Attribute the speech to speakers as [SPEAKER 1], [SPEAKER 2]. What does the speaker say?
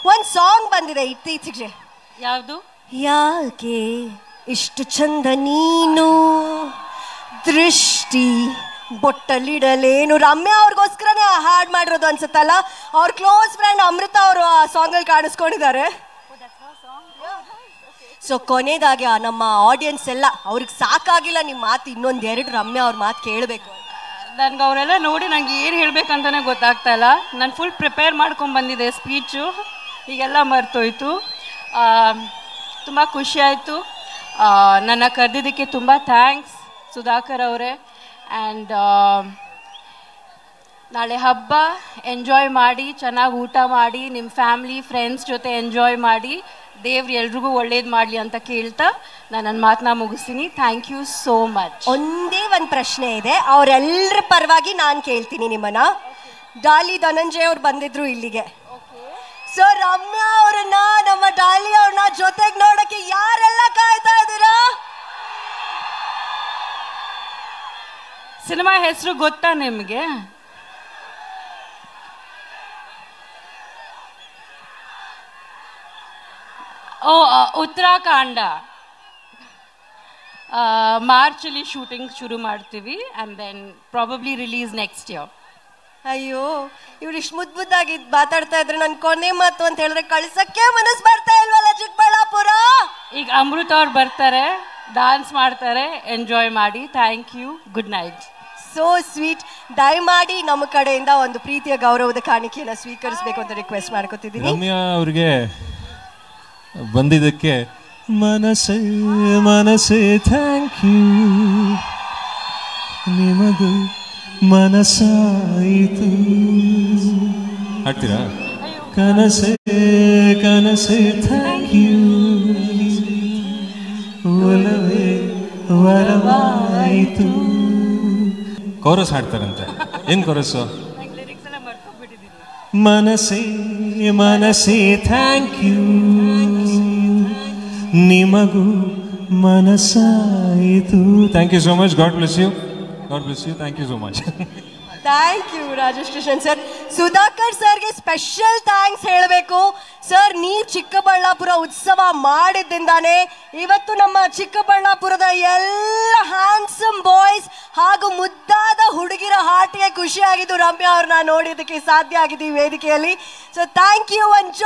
[SPEAKER 1] ಒಂದ್ ಸಾಂಗ್ ಬಂದಿದೆ ಇತ್ತೀಚೆಗೆ
[SPEAKER 2] ಯಾವುದು
[SPEAKER 1] ಯಾಕೆ ಇಷ್ಟು ಚಂದ ನೀನು ದೃಷ್ಟಿ ಬೊಟ್ಟಲ್ಲಿಡಲೇನು ರಮ್ಯಾ ಅವ್ರಿಗೋಸ್ಕರನೇ ಆ ಹಾಡ್ ಮಾಡಿರೋದು ಅನ್ಸುತ್ತಲ್ಲ ಅವ್ರ ಕ್ಲೋಸ್ ಫ್ರೆಂಡ್ ಅಮೃತ ಅವರು ಆ ಸಾಂಗಲ್ಲಿ ಕಾಣಿಸ್ಕೊಂಡಿದ್ದಾರೆ ಸೊ ಕೊನೆದಾಗಿ ಆ ನಮ್ಮ ಆಡಿಯನ್ಸ್ ಎಲ್ಲ ಅವ್ರಿಗೆ ಸಾಕಾಗಿಲ್ಲ ನಿಮ್ಮ ಮಾತು ಇನ್ನೊಂದ್ ಎರಡು ರಮ್ಯಾ ಅವ್ರ ಮಾತು ಕೇಳಬೇಕು
[SPEAKER 2] ನನ್ಗೆ ಅವರೆಲ್ಲ ನೋಡಿ ನಂಗೆ ಏನು ಹೇಳ್ಬೇಕಂತಾನೆ ಗೊತ್ತಾಗ್ತಾ ಇಲ್ಲ ನಾನು ಫುಲ್ ಪ್ರಿಪೇರ್ ಮಾಡ್ಕೊಂಡು ಬಂದಿದ್ದೆ ಸ್ಪೀಚು ಈಗೆಲ್ಲ ಮರ್ತೋಯ್ತು ತುಂಬ ಖುಷಿ ಆಯಿತು ನನ್ನ ಕರೆದಿದ್ದಕ್ಕೆ ತುಂಬ ಥ್ಯಾಂಕ್ಸ್ ಸುಧಾಕರ್ ಅವರೇ ಆ್ಯಂಡ್ ನಾಳೆ ಹಬ್ಬ ಎಂಜಾಯ್ ಮಾಡಿ ಚೆನ್ನಾಗಿ ಊಟ ಮಾಡಿ ನಿಮ್ಮ ಫ್ಯಾಮ್ಲಿ ಫ್ರೆಂಡ್ಸ್ ಜೊತೆ ಎಂಜಾಯ್ ಮಾಡಿ ದೇವ್ರು ಎಲ್ರಿಗೂ ಒಳ್ಳೇದು ಮಾಡಲಿ ಅಂತ ಕೇಳ್ತಾ ನಾನು ನನ್ನ ಮಾತನ್ನ ಮುಗಿಸ್ತೀನಿ ಥ್ಯಾಂಕ್ ಯು ಸೋ ಮಚ್
[SPEAKER 1] ಒಂದೇ ಒಂದ್ ಪ್ರಶ್ನೆ ಇದೆ ಅವರೆಲ್ಲರ ಪರವಾಗಿ ನಾನ್ ಕೇಳ್ತೀನಿ ನಿಮ್ಮನ್ನ ಡಾಲಿ ಧನಂಜಯ್ ಅವ್ರು ಬಂದಿದ್ರು ಇಲ್ಲಿಗೆ ಸೊ ರಮ್ಯಾ ಅವ್ರನ್ನ ನಮ್ಮ ಡಾಲಿ ಅವ್ರನ್ನ ಜೊತೆಗ್ ನೋಡಕ್ಕೆ ಯಾರೆಲ್ಲ ಕಾಯ್ತಾ ಇದ್ದೀರಾ
[SPEAKER 2] ಸಿನಿಮಾ ಹೆಸರು ಗೊತ್ತಾ ನಿಮಗೆ ಓ ಆ, ಉತ್ತರಾಖಂಡ ಮಾರ್ಚಲ್ಲಿ ಶೂಟಿಂಗ್ ಶುರು ಮಾಡ್ತೀವಿ and then probably release next year
[SPEAKER 1] ಅಯ್ಯೋ ಇವ್ರು ಇಷ್ಟು ಮುದ್ ಮುದ್ದಾಗಿ ಮಾತಾಡ್ತಾ ಇದ್ರೆ ನನ್ ಕೊನೆ ಮಾತು ಅಂತ ಹೇಳಿದ್ರೆ ಕಳ್ಸಕ್ಕೆ ಮನಸ್ ಬರ್ತಾ ಇಲ್ವಲ್ಲ ಚಿಕ್ಕಬಳ್ಳಾಪುರ
[SPEAKER 2] ಈಗ ಅಮೃತ ಅವ್ರು ಬರ್ತಾರೆ ಡಾನ್ಸ್ ಮಾಡ್ತಾರೆ ಎಂಜಾಯ್ ಮಾಡಿ thank you good night
[SPEAKER 1] so sweet ದಯಮಾಡಿ ನಮ್ಮ ಕಡೆಯಿಂದ ಒಂದು ಪ್ರೀತಿಯ ಗೌರವದ ಕಾಣಿಕೆಯನ್ನ ಸ್ವೀಕರಿಸಬೇಕು ಅಂತ ರಿಕ್ವೆಸ್ಟ್ ಮಾಡ್ಕೊತಿದ್ದೀನಿ
[SPEAKER 3] ರಮ್ಯಾ ಅವ್ರಿಗೆ ಬಂದಿದ್ದಕ್ಕೆ ಮನಸ್ಸೇ ಮನಸ್ಸೇ ಥ್ಯಾಂಕ್ ಯು ನಿಮಗೂ ಮನಸ್ಸಾಯಿತು ಹಾಡ್ತೀರಾ ಕನಸೇ ಕನಸೇ ಥ್ಯಾಂಕ್ ಯು ಒಲವೇ ವರವಾಯಿತು ಕೋರಸ್ ಹಾಡ್ತಾರಂತೆ ಏನ್ ಕೋರಸ್ಸು ಮನಸ್ಸೇ ಮನಸ್ಸೇ ಥ್ಯಾಂಕ್ ಯು ನಿಮಗೂ ಮನಸ್ಸಾಯಿತು thank you so much God bless you God bless you thank you so much
[SPEAKER 1] thank you Rajesh Krishnan sir Sudhakar ಸರ್ಗೆ ಸ್ಪೆಷಲ್ ಥ್ಯಾಂಕ್ಸ್ ಹೇಳಬೇಕು ಸರ್ ನೀವು ಚಿಕ್ಕಬಳ್ಳಾಪುರ ಉತ್ಸವ ಮಾಡಿದ್ದಿಂದಾನೆ ಇವತ್ತು ನಮ್ಮ ಚಿಕ್ಕಬಳ್ಳಾಪುರದ ಎಲ್ಲ ಹ್ಯಾಂಡ್ಸಮ್ ಬಾಯ್ಸ್ ಹಾಗೂ ಮುದ್ದಾದ ಹುಡುಗಿರ ಹಾಟಿಗೆ ಖುಷಿಯಾಗಿದ್ದು ರಮ್ಯಾ ಅವ್ರನ್ನ ನೋಡಿದ್ದಕ್ಕೆ ಸಾಧ್ಯ ಆಗಿದೆ ಈ ವೇದಿಕೆಯಲ್ಲಿ ಸೊ ಥ್ಯಾಂಕ್ ಯು ಒನ್